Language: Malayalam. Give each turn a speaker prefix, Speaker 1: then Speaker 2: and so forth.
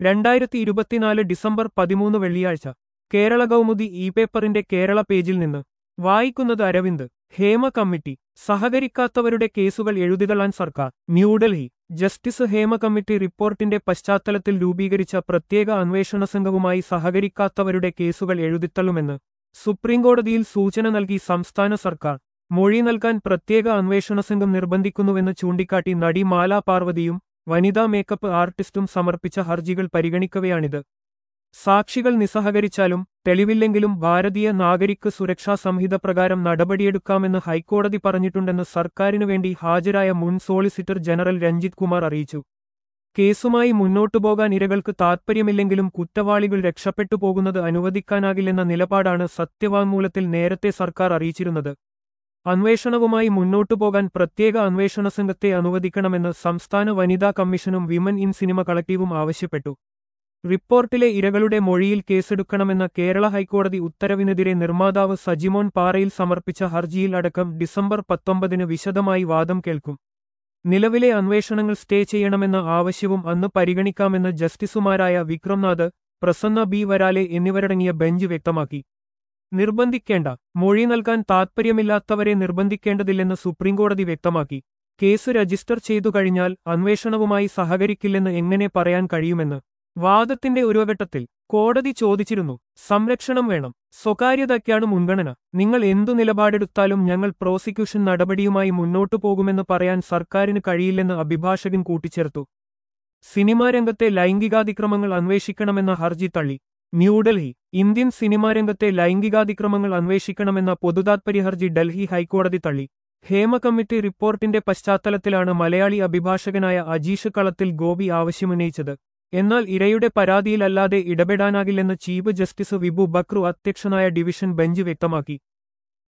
Speaker 1: രണ്ടായിരത്തി ഇരുപത്തിനാല് ഡിസംബർ പതിമൂന്ന് വെള്ളിയാഴ്ച കേരള കൗമുദി ഇ പേപ്പറിന്റെ കേരള പേജിൽ നിന്ന് വായിക്കുന്നത് അരവിന്ദ് ഹേമ കമ്മിറ്റി സഹകരിക്കാത്തവരുടെ കേസുകൾ എഴുതിതള്ളാൻ സർക്കാർ ന്യൂഡൽഹി ജസ്റ്റിസ് ഹേമ കമ്മിറ്റി റിപ്പോർട്ടിന്റെ പശ്ചാത്തലത്തിൽ രൂപീകരിച്ച പ്രത്യേക അന്വേഷണ സംഘവുമായി സഹകരിക്കാത്തവരുടെ കേസുകൾ എഴുതിത്തള്ളുമെന്ന് സുപ്രീംകോടതിയിൽ സൂചന നൽകി സംസ്ഥാന സർക്കാർ മൊഴി നൽകാൻ പ്രത്യേക അന്വേഷണ സംഘം നിർബന്ധിക്കുന്നുവെന്ന് ചൂണ്ടിക്കാട്ടി നടി മാലാ പാർവതിയും വനിതാ മേക്കപ്പ് ആർട്ടിസ്റ്റും സമർപ്പിച്ച ഹർജികൾ പരിഗണിക്കവെയാണിത് സാക്ഷികൾ നിസ്സഹകരിച്ചാലും തെളിവില്ലെങ്കിലും ഭാരതീയ നാഗരിക് സുരക്ഷാ സംഹിത പ്രകാരം നടപടിയെടുക്കാമെന്ന് ഹൈക്കോടതി പറഞ്ഞിട്ടുണ്ടെന്ന് സർക്കാരിനു വേണ്ടി ഹാജരായ മുൻ സോളിസിറ്റർ ജനറൽ രഞ്ജിത് കുമാർ അറിയിച്ചു കേസുമായി മുന്നോട്ടു പോകാൻ ഇരകൾക്ക് താൽപ്പര്യമില്ലെങ്കിലും കുറ്റവാളികൾ രക്ഷപ്പെട്ടു പോകുന്നത് അനുവദിക്കാനാകില്ലെന്ന നിലപാടാണ് സത്യവാങ്മൂലത്തിൽ നേരത്തെ സർക്കാർ അറിയിച്ചിരുന്നത് അന്വേഷണവുമായി മുന്നോട്ടു പോകാൻ പ്രത്യേക അന്വേഷണ സംഘത്തെ അനുവദിക്കണമെന്ന് സംസ്ഥാന വനിതാ കമ്മീഷനും വിമൻ ഇൻ സിനിമ കളക്ടീവും ആവശ്യപ്പെട്ടു റിപ്പോർട്ടിലെ ഇരകളുടെ മൊഴിയിൽ കേസെടുക്കണമെന്ന കേരള ഹൈക്കോടതി ഉത്തരവിനെതിരെ നിർമ്മാതാവ് സജിമോൻ പാറയിൽ സമർപ്പിച്ച ഹർജിയിൽ അടക്കം ഡിസംബർ പത്തൊമ്പതിന് വിശദമായി വാദം കേൾക്കും നിലവിലെ അന്വേഷണങ്ങൾ സ്റ്റേ ചെയ്യണമെന്ന ആവശ്യവും അന്ന് പരിഗണിക്കാമെന്ന് ജസ്റ്റിസുമാരായ വിക്രംനാഥ് പ്രസന്ന ബി വരാലെ എന്നിവരടങ്ങിയ ബെഞ്ച് വ്യക്തമാക്കി നിർബന്ധിക്കേണ്ട മൊഴി നൽകാൻ താൽപ്പര്യമില്ലാത്തവരെ നിർബന്ധിക്കേണ്ടതില്ലെന്ന് സുപ്രീംകോടതി വ്യക്തമാക്കി കേസ് രജിസ്റ്റർ ചെയ്തു കഴിഞ്ഞാൽ അന്വേഷണവുമായി സഹകരിക്കില്ലെന്ന് എങ്ങനെ പറയാൻ കഴിയുമെന്ന് വാദത്തിന്റെ ഒരു ഘട്ടത്തിൽ കോടതി ചോദിച്ചിരുന്നു സംരക്ഷണം വേണം സ്വകാര്യതയ്ക്കാണ് മുൻഗണന നിങ്ങൾ എന്തു നിലപാടെടുത്താലും ഞങ്ങൾ പ്രോസിക്യൂഷൻ നടപടിയുമായി മുന്നോട്ടു പോകുമെന്ന് പറയാൻ സർക്കാരിന് കഴിയില്ലെന്ന് അഭിഭാഷകൻ കൂട്ടിച്ചേർത്തു സിനിമാ രംഗത്തെ ലൈംഗികാതിക്രമങ്ങൾ അന്വേഷിക്കണമെന്ന ഹർജി തള്ളി ന്യൂഡൽഹി ഇന്ത്യൻ സിനിമാ രംഗത്തെ ലൈംഗികാതിക്രമങ്ങൾ അന്വേഷിക്കണമെന്ന പൊതുതാത്പര്യ ഹർജി ഡൽഹി ഹൈക്കോടതി തള്ളി ഹേമ കമ്മിറ്റി റിപ്പോർട്ടിന്റെ പശ്ചാത്തലത്തിലാണ് മലയാളി അഭിഭാഷകനായ അജീഷ് കളത്തിൽ ഗോപി ആവശ്യമുന്നയിച്ചത് എന്നാൽ ഇരയുടെ പരാതിയിലല്ലാതെ ഇടപെടാനാകില്ലെന്ന് ചീഫ് ജസ്റ്റിസ് വിബു ബക്രു അധ്യക്ഷനായ ഡിവിഷൻ ബെഞ്ച് വ്യക്തമാക്കി